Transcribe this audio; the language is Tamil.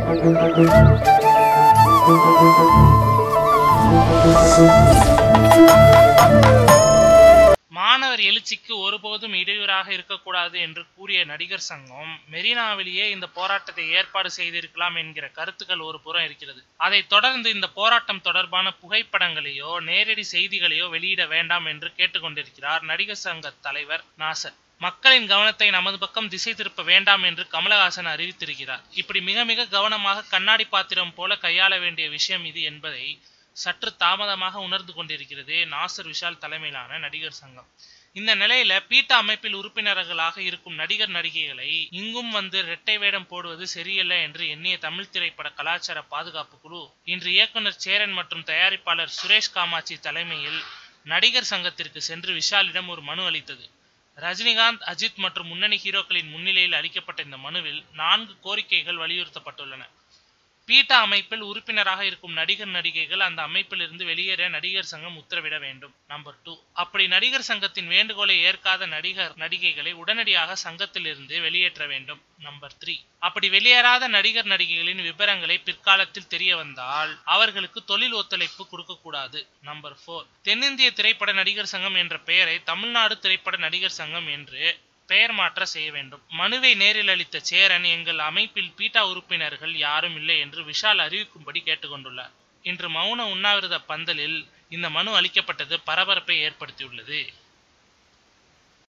மாணவர் எழுச்சிக்கு ஒருபோதும் இடையூறாக இருக்கக்கூடாது என்று கூறிய நடிகர் சங்கம் மெரினாவிலேயே இந்த போராட்டத்தை ஏற்பாடு செய்திருக்கலாம் என்கிற கருத்துக்கள் ஒரு புறம் இருக்கிறது அதைத் தொடர்ந்து இந்த போராட்டம் தொடர்பான புகைப்படங்களையோ நேரடி செய்திகளையோ வெளியிட வேண்டாம் என்று கேட்டுக்கொண்டிருக்கிறார் நடிகர் சங்க தலைவர் நாசர் மக்களின் கவனத்தை நமது பக்கம் திசை திருப்ப வேண்டாம் என்று கமலஹாசன் அறிவித்திருக்கிறார் இப்படி மிக மிக கவனமாக கண்ணாடி பாத்திரம் போல கையாள வேண்டிய விஷயம் இது என்பதை சற்று தாமதமாக உணர்ந்து கொண்டிருக்கிறது நாசர் விஷால் தலைமையிலான நடிகர் சங்கம் இந்த நிலையில பீட்டா அமைப்பில் உறுப்பினர்களாக இருக்கும் நடிகர் நடிகைகளை இங்கும் வந்து இரட்டை வேடம் போடுவது சரியல்ல என்று எண்ணிய தமிழ் திரைப்பட கலாச்சார பாதுகாப்பு குழு இன்று இயக்குனர் சேரன் மற்றும் தயாரிப்பாளர் சுரேஷ் காமாட்சி தலைமையில் நடிகர் சங்கத்திற்கு சென்று விஷாலிடம் ஒரு மனு அளித்தது ரஜினிகாந்த் அஜித் மற்றும் முன்னணி ஹீரோக்களின் முன்னிலையில் அளிக்கப்பட்ட இந்த மனுவில் நான்கு கோரிக்கைகள் வலியுறுத்தப்பட்டுள்ளன பீட்டா அமைப்பில் உறுப்பினராக இருக்கும் நடிகர் நடிகைகள் அந்த அமைப்பிலிருந்து வெளியேற நடிகர் சங்கம் உத்தரவிட வேண்டும் நம்பர் டூ அப்படி நடிகர் சங்கத்தின் வேண்டுகோளை ஏற்காத நடிகர் நடிகைகளை உடனடியாக சங்கத்திலிருந்து வெளியேற்ற வேண்டும் நம்பர் த்ரீ அப்படி வெளியேறாத நடிகர் நடிகைகளின் விவரங்களை பிற்காலத்தில் தெரிய வந்தால் அவர்களுக்கு தொழில் ஒத்துழைப்பு கொடுக்கக்கூடாது நம்பர் ஃபோர் தென்னிந்திய திரைப்பட நடிகர் சங்கம் என்ற பெயரை தமிழ்நாடு திரைப்பட நடிகர் சங்கம் என்று பெயர் மாற்ற செய்ய வேண்டும் மனுவை நேரில் அளித்த சேரன் எங்கள் அமைப்பில் பீட்டா உறுப்பினர்கள் யாரும் இல்லை என்று விஷால் அறிவிக்கும்படி கேட்டுக்கொண்டுள்ளார் இன்று மௌன உண்ணாவிரத பந்தலில் இந்த மனு அளிக்கப்பட்டது பரபரப்பை ஏற்படுத்தியுள்ளது